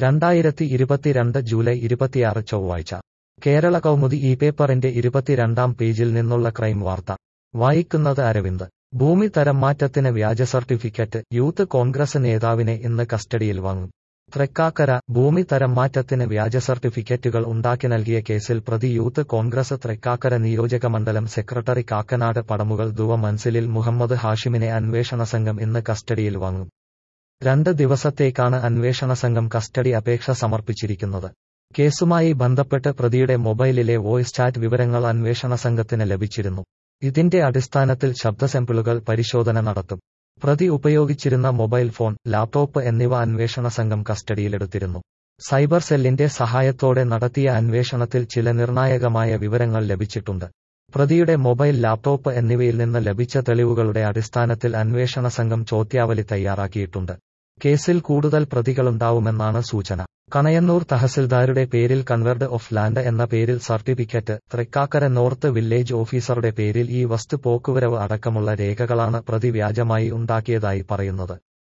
രണ്ടായിരത്തി ഇരുപത്തിരണ്ട് ജൂലൈ ഇരുപത്തിയാറ് ചൊവ്വാഴ്ച കേരള കൗമുദി ഈ പേപ്പറിന്റെ ഇരുപത്തിരണ്ടാം പേജിൽ നിന്നുള്ള ക്രൈം വാർത്ത വായിക്കുന്നത് അരവിന്ദ് ഭൂമി തരം മാറ്റത്തിന് വ്യാജ സർട്ടിഫിക്കറ്റ് യൂത്ത് കോൺഗ്രസ് നേതാവിനെ ഇന്ന് കസ്റ്റഡിയിൽ വാങ്ങും തൃക്കാക്കര ഭൂമി തരം മാറ്റത്തിന് വ്യാജ സർട്ടിഫിക്കറ്റുകൾ ഉണ്ടാക്കി നൽകിയ കേസിൽ പ്രതി യൂത്ത് കോൺഗ്രസ് തൃക്കാക്കര നിയോജക മണ്ഡലം സെക്രട്ടറി കാക്കനാട് പടമുകൾ ദുവ മൻസിലിൽ മുഹമ്മദ് ഹാഷിമിനെ അന്വേഷണ സംഘം ഇന്ന് കസ്റ്റഡിയിൽ വാങ്ങും രണ്ട് ദിവസത്തേക്കാണ് അന്വേഷണ സംഘം കസ്റ്റഡി അപേക്ഷ സമർപ്പിച്ചിരിക്കുന്നത് കേസുമായി ബന്ധപ്പെട്ട് പ്രതിയുടെ മൊബൈലിലെ വോയിസ് ചാറ്റ് വിവരങ്ങൾ അന്വേഷണ സംഘത്തിന് ലഭിച്ചിരുന്നു ഇതിന്റെ അടിസ്ഥാനത്തിൽ ശബ്ദ സാമ്പിളുകൾ പരിശോധന നടത്തും പ്രതി ഉപയോഗിച്ചിരുന്ന മൊബൈൽ ഫോൺ ലാപ്ടോപ്പ് എന്നിവ അന്വേഷണ സംഘം കസ്റ്റഡിയിലെടുത്തിരുന്നു സൈബർ സെല്ലിന്റെ സഹായത്തോടെ നടത്തിയ അന്വേഷണത്തിൽ ചില നിർണായകമായ വിവരങ്ങൾ ലഭിച്ചിട്ടുണ്ട് പ്രതിയുടെ മൊബൈൽ ലാപ്ടോപ്പ് എന്നിവയിൽ നിന്ന് ലഭിച്ച തെളിവുകളുടെ അടിസ്ഥാനത്തിൽ അന്വേഷണ സംഘം ചോദ്യാവലി തയ്യാറാക്കിയിട്ടുണ്ട് കേസിൽ കൂടുതൽ പ്രതികളുണ്ടാവുമെന്നാണ് സൂചന കണയന്നൂർ തഹസിൽദാരുടെ പേരിൽ കൺവെർഡ് ഓഫ് ലാൻഡ് എന്ന പേരിൽ സർട്ടിഫിക്കറ്റ് തൃക്കാക്കര നോർത്ത് വില്ലേജ് ഓഫീസറുടെ പേരിൽ ഈ വസ്തു പോക്കുവരവ് അടക്കമുള്ള രേഖകളാണ് പ്രതി വ്യാജമായി ഉണ്ടാക്കിയതായി പറയുന്നത്